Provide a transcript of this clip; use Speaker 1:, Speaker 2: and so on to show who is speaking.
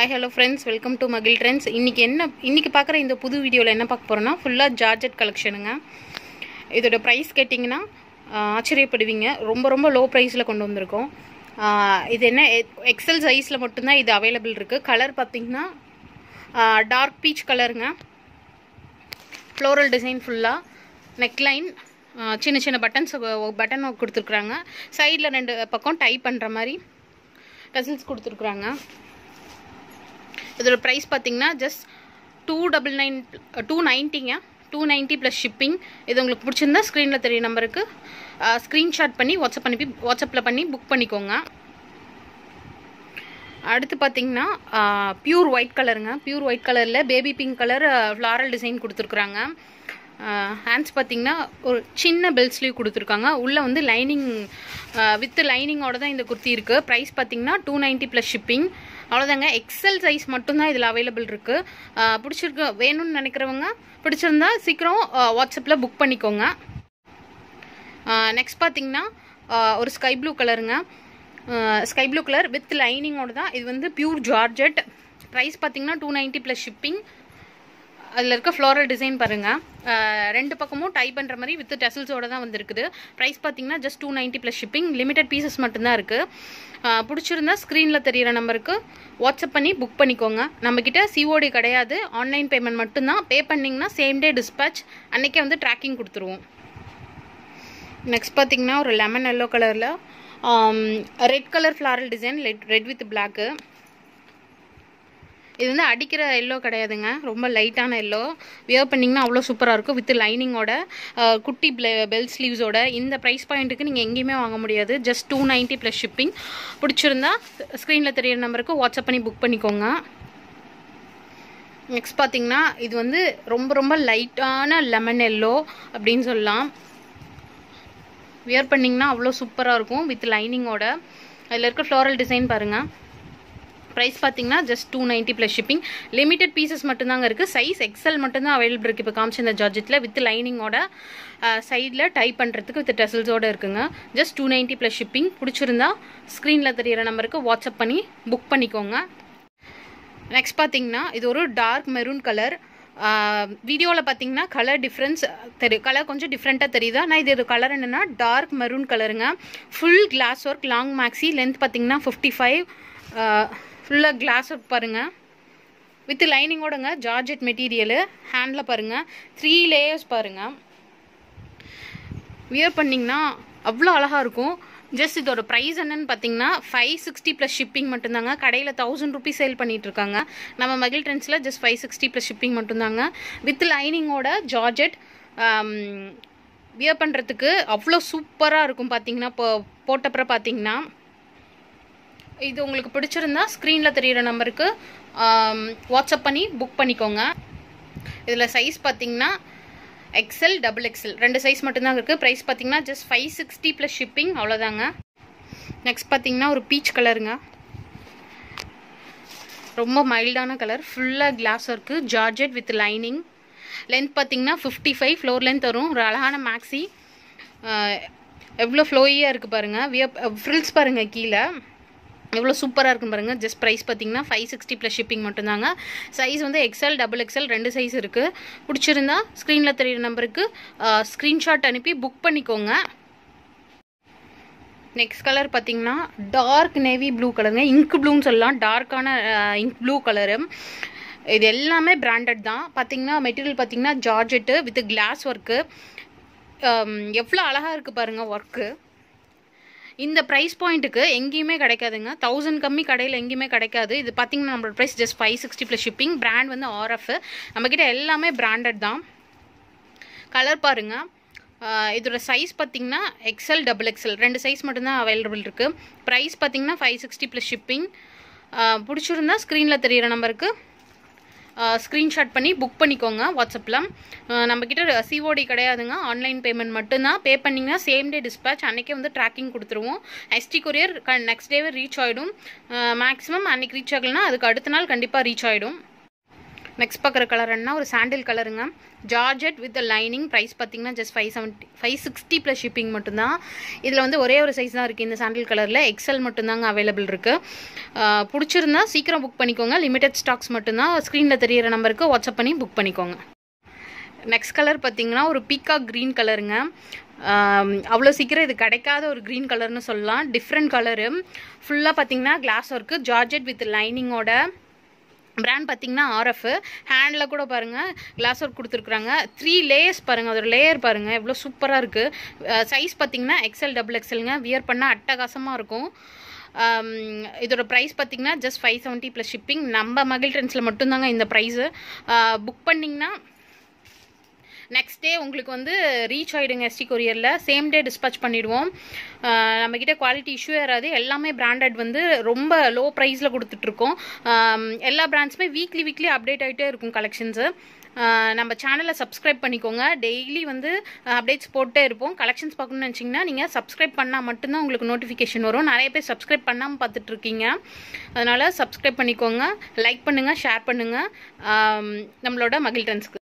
Speaker 1: hi hello friends welcome to மகிழ் trends இன்றைக்கி என்ன இன்றைக்கி பார்க்குற இந்த புது வீடியோவில் என்ன பார்க்க போகிறோன்னா ஃபுல்லாக ஜார்ஜெட் கலெக்ஷனுங்க இதோட ப்ரைஸ் கேட்டிங்கன்னா ஆஹ், ஆச்சரியப்படுவீங்க ரொம்ப ரொம்ப லோ ப்ரைஸில் கொண்டு வந்திருக்கோம் ஆஹ், இது என்ன எக்ஸல் சைஸில் மட்டும்தான் இது அவைலபிள் இருக்குது கலர் பார்த்தீங்கன்னா டார்க் பீச் கலருங்க ஃப்ளோரல் டிசைன் ஃபுல்லாக நெக்லைன் சின்ன சின்ன பட்டன்ஸ் பட்டன் கொடுத்துருக்குறாங்க சைடில் ரெண்டு பக்கம் டைப் பண்ணுற மாதிரி டசில்ஸ் கொடுத்துருக்குறாங்க இதோட ப்ரைஸ் பார்த்தீங்கன்னா just two double nine two நைன்ட்டிங்க டூ நைன்ட்டி ப்ளஸ் ஷிப்பிங் இது உங்களுக்கு பிடிச்சிருந்தா ஸ்க்ரீனில் தெரிய நம்பருக்கு ஸ்க்ரீன்ஷாட் பண்ணி வாட்ஸ்அப் அனுப்பி வாட்ஸ்அப்பில் பண்ணி புக் பண்ணிக்கோங்க அடுத்து பார்த்தீங்கன்னா பியூர் ஒயிட் கலருங்க பியூர் ஒயிட் கலரில் baby pink colour floral design கொடுத்துருக்குறாங்க ஹேண்ட்ஸ் பார்த்தீங்கன்னா ஒரு சின்ன பெல் ஸ்லீவ் கொடுத்துருக்காங்க உள்ளே வந்து லைனிங் வித் லைனிங்கோட தான் இந்த குர்த்தி இருக்குது ப்ரைஸ் பார்த்தீங்கன்னா டூ நைன்ட்டி ப்ளஸ் ஷிப்பிங் அவ்வளோதாங்க எக்ஸல் சைஸ் மட்டும்தான் இதில் அவைலபிள் இருக்குது பிடிச்சிருக்கு வேணும்னு நினைக்கிறவங்க பிடிச்சிருந்தா சீக்கிரம் வாட்ஸ்அப்பில் புக் பண்ணிக்கோங்க நெக்ஸ்ட் பார்த்தீங்கன்னா ஒரு ஸ்கை ப்ளூ கலருங்க ஸ்கை ப்ளூ கலர் வித் லைனிங்கோட தான் இது வந்து பியூர் ஜார்ஜெட் ப்ரைஸ் பார்த்தீங்கன்னா டூ நைன்ட்டி ப்ளஸ் ஷிப்பிங் அதில் இருக்க ஃப்ளோரல் டிசைன் பாருங்கள் ரெண்டு பக்கமும் டை பண்ணுற மாதிரி வித் டெசல்ஸோட தான் வந்திருக்குது ப்ரைஸ் பார்த்தீங்கன்னா just two ninety plus shipping limited pieces மட்டும்தான் இருக்குது பிடிச்சிருந்தா ஸ்க்ரீனில் தெரியிற நம்பருக்கு வாட்ஸ்அப் பண்ணி புக் பண்ணிக்கோங்க நம்மக்கிட்ட சிஓடி கிடையாது ஆன்லைன் பேமெண்ட் மட்டும்தான் பே பண்ணிங்கன்னா சேம் டே டிஸ்பேச் அன்றைக்கே வந்து ட்ராக்கிங் கொடுத்துருவோம் நெக்ஸ்ட் பார்த்தீங்கன்னா ஒரு லெமன் எல்லோ கலரில் red colour floral design red with black இது வந்து அடிக்கிற எல்லோ கிடையாதுங்க ரொம்ப லைட்டான எல்லோ வியர் பண்ணிங்கன்னா அவ்வளோ சூப்பராக இருக்கும் வித் லைனிங்கோட குட்டி பெல் ஸ்லீவ்ஸோட இந்த ப்ரைஸ் பாயிண்ட்டுக்கு நீங்கள் எங்கேயுமே வாங்க முடியாது just two ninety plus shipping பிடிச்சிருந்தா ஸ்க்ரீனில் தெரியிற நம்பருக்கு வாட்ஸ்அப் பண்ணி புக் பண்ணிக்கோங்க நெக்ஸ்ட் பார்த்தீங்கன்னா இது வந்து ரொம்ப ரொம்ப லைட்டான லெமன் எல்லோ அப்படின்னு சொல்லலாம் வியர் பண்ணிங்கன்னா அவ்வளோ சூப்பராக இருக்கும் வித் லைனிங்கோட அதில் இருக்க ஃப்ளோரல் டிசைன் பாருங்கள் ப்ரைஸ் பார்த்தீங்கன்னா just two ninety plus shipping limited pieces மட்டும்தாங்க இருக்குது சைஸ் எக்ஸல் மட்டும்தான் அவைலபிள் இருக்குது இப்போ காமிச்ச இந்த ஜார்ஜெட்டில் வித் லைனிங்கோட சைடில் டைப் பண்ணுறதுக்கு வித் டெசல்ஸோடு இருக்குங்க just two ninety plus shipping பிடிச்சிருந்தா ஸ்க்ரீனில் தெரியிற நம்பருக்கு வாட்ஸ்அப் பண்ணி புக் பண்ணிக்கோங்க நெக்ஸ்ட் பார்த்தீங்கன்னா இது ஒரு டார்க் மெரூன் கலர் வீடியோவில் பார்த்தீங்கன்னா கலர் டிஃப்ரென்ஸ் தெரியும் கலர் கொஞ்சம் டிஃப்ரெண்ட்டாக தெரியுது ஆனால் இது இது கலர் என்னென்னா டார்க் மெரூன் கலருங்க full glass work long maxi length பார்த்தீங்கன்னா ஃபிஃப்டி ஃபைவ் ஃபுல்லாக கிளாஸ் ஒர்க் பாருங்கள் வித் லைனிங்கோடங்க ஜார்ஜெட் மெட்டீரியலு ஹேண்டில் பாருங்கள் த்ரீ லேயர்ஸ் பாருங்கள் வியர் பண்ணிங்கன்னா அவ்வளோ அழகாக இருக்கும் ஜஸ்ட் இதோட ப்ரைஸ் என்னன்னு பார்த்தீங்கன்னா ஃபைவ் சிக்ஸ்டி ப்ளஸ் ஷிப்பிங் மட்டும்தாங்க கடையில் தௌசண்ட் ருபீஸ் சேல் பண்ணிட்டு இருக்காங்க நம்ம மகிழ் ட்ரெண்ட்ஸில் just five sixty plus shipping மட்டும்தாங்க வித் லைனிங்கோட ஜார்ஜெட் வியர் பண்ணுறதுக்கு அவ்வளோ சூப்பராக இருக்கும் பார்த்தீங்கன்னா இப்போ போட்டப்புறம் பார்த்தீங்கன்னா இது உங்களுக்கு பிடிச்சிருந்தா ஸ்க்ரீனில் தெரியிற நம்பருக்கு வாட்ஸ்அப் பண்ணி புக் பண்ணிக்கோங்க இதில் சைஸ் பார்த்தீங்கன்னா எக்ஸல் டபுள் எக்ஸல் ரெண்டு சைஸ் மட்டும்தான் இருக்குது ப்ரைஸ் பார்த்தீங்கன்னா just five sixty plus shipping அவ்வளோதாங்க நெக்ஸ்ட் பார்த்தீங்கன்னா ஒரு பீச் கலருங்க ரொம்ப மைல்டான கலர் ஃபுல்லாக glass work georgette with lining length பார்த்தீங்கன்னா ஃபிஃப்டி ஃபைவ் ஃப்ளோர் லென்த் வரும் ஒரு அழகான மேக்ஸி எவ்வளோ ஃப்ளோயியாக இருக்குது பாருங்கள் வியப் ஃப்ரில்ஸ் பாருங்கள் கீழே எவ்வளோ சூப்பராக இருக்குன்னு பாருங்கள் ஜஸ்ட் ப்ரைஸ் பார்த்தீங்கன்னா ஃபைவ் சிக்ஸ்டி ப்ளஸ் ஷிப்பிங் மட்டும்தாங்க சைஸ் வந்து எக்ஸல் டபுள் எக்ஸல் ரெண்டு சைஸ் இருக்குது பிடிச்சிருந்தா ஸ்க்ரீனில் தெரியிற நம்பருக்கு ஸ்க்ரீன்ஷாட் அனுப்பி புக் பண்ணிக்கோங்க நெக்ஸ்ட் கலர் பார்த்தீங்கன்னா டார்க் நேவி ப்ளூ கலருங்க இங்க் ப்ளூன்னு சொல்லலாம் டார்க்கான இங்க் ப்ளூ கலரு இது எல்லாமே பிராண்டட் தான் பார்த்தீங்கன்னா மெட்டீரியல் பார்த்தீங்கன்னா ஜார்ஜெட்டு வித் கிளாஸ் ஒர்க்கு எவ்வளோ அழகாக இருக்குது பாருங்கள் ஒர்க்கு இந்த ப்ரைஸ் பாயிண்ட்டுக்கு எங்கேயுமே கிடைக்காதுங்க தௌசண்ட் கம்மி கடையில் எங்கேயுமே கிடைக்காது இது பார்த்தீங்கன்னா நம்மளோட price just five sixty plus shipping brand வந்து ஆர்எஃப் நம்மக்கிட்ட எல்லாமே பிராண்டட் தான் கலர் பாருங்கள் இதோட சைஸ் பார்த்தீங்கன்னா எக்ஸல் டபுள் எக்ஸல் ரெண்டு சைஸ் மட்டும்தான் அவைலபிள் இருக்குது ப்ரைஸ் பார்த்தீங்கன்னா ஃபைவ் சிக்ஸ்டி ப்ளஸ் ஷிப்பிங் பிடிச்சிருந்தா ஸ்க்ரீனில் தெரியிற நம்பருக்கு ஸ்க்ரீன்ஷாட் பண்ணி புக் பண்ணிக்கோங்க வாட்ஸ்அப்பில் நம்மக்கிட்ட சிஓடி கிடையாதுங்க ஆன்லைன் பேமெண்ட் மட்டும்தான் பே பண்ணிங்கன்னா சேம் டே டிஸ்பேச் அன்றைக்கே வந்து ட்ராக்கிங் கொடுத்துருவோம் எஸ்டி கொரியர் க நெக்ஸ்ட் டேவே ரீச் ஆகிடும் மேக்ஸிமம் அன்றைக்கி ரீச் ஆகலைன்னா அதுக்கு அடுத்த நாள் கண்டிப்பாக ரீச் ஆகிடும் நெக்ஸ்ட் பார்க்குற கலர் என்ன ஒரு சாண்டில் கலருங்க ஜார்ஜெட் வித் லைனிங் ப்ரைஸ் பார்த்தீங்கன்னா just five seventy five sixty plus shipping மட்டும்தான் இதில் வந்து ஒரே ஒரு சைஸ் தான் இருக்குது இந்த சாண்டில் கலரில் எக்ஸல் மட்டும்தாங்க அவைலபிள் இருக்குது பிடிச்சிருந்தா சீக்கிரம் புக் பண்ணிக்கோங்க லிமிடெட் ஸ்டாக்ஸ் மட்டும்தான் ஸ்க்ரீனில் தெரியிற நம்பருக்கு வாட்ஸ்அப் பண்ணி புக் பண்ணிக்கோங்க நெக்ஸ்ட் கலர் பார்த்தீங்கன்னா ஒரு பீகாக் க்ரீன் கலருங்க அவ்வளோ சீக்கிரம் இது கிடைக்காத ஒரு க்ரீன் கலர்னு சொல்லலாம் டிஃப்ரெண்ட் கலரு ஃபுல்லாக பார்த்தீங்கன்னா கிளாஸ் ஒர்க்கு ஜார்ஜெட் வித் லைனிங்கோட பிராண்ட் பார்த்தீங்கன்னா ஆர்எஃப் ஹேண்டில் கூட பாருங்கள் கிளாஸ் ஒர்க் கொடுத்துருக்குறாங்க த்ரீ லேயர்ஸ் பாருங்கள் அதோட லேயர் பாருங்கள் எவ்வளோ சூப்பராக இருக்குது சைஸ் பார்த்தீங்கன்னா எக்ஸல் டபுள் எக்ஸலுங்க வியர் பண்ணால் அட்டகாசமாக இருக்கும் இதோட ப்ரைஸ் பார்த்தீங்கன்னா just five seventy plus shipping நம்ம மகிழ் ட்ரெண்ட்ஸில் மட்டும்தாங்க இந்த ப்ரைஸு புக் பண்ணிங்கன்னா நெக்ஸ்ட் டே உங்களுக்கு வந்து ரீச் ஆகிடுங்க எஸ்டி கொரியரில் சேம் டே டிஸ்பேச் பண்ணிவிடுவோம் நம்மக்கிட்ட குவாலிட்டி இஷ்யூ ஏறாது எல்லாமே பிராண்டட் வந்து ரொம்ப லோ ப்ரைஸில் கொடுத்துட்ருக்கோம் எல்லா பிராண்ட்ஸுமே வீக்லி வீக்லி அப்டேட் ஆகிட்டே இருக்கும் கலெக்ஷன்ஸு நம்ம சேனலை சப்ஸ்கிரைப் பண்ணிக்கோங்க டெய்லி வந்து அப்டேட்ஸ் போட்டே இருப்போம் கலெக்ஷன்ஸ் பார்க்கணும்னு நினச்சிங்கன்னா நீங்கள் சப்ஸ்கிரைப் பண்ணால் மட்டும்தான் உங்களுக்கு நோட்டிஃபிகேஷன் வரும் நிறைய பேர் சப்ஸ்கிரைப் பண்ணாமல் பார்த்துட்ருக்கீங்க அதனால் சப்ஸ்கிரைப் பண்ணிக்கோங்க லைக் பண்ணுங்கள் ஷேர் பண்ணுங்கள் நம்மளோட மகிழ் ட்ரெண்ட்ஸ்க்கு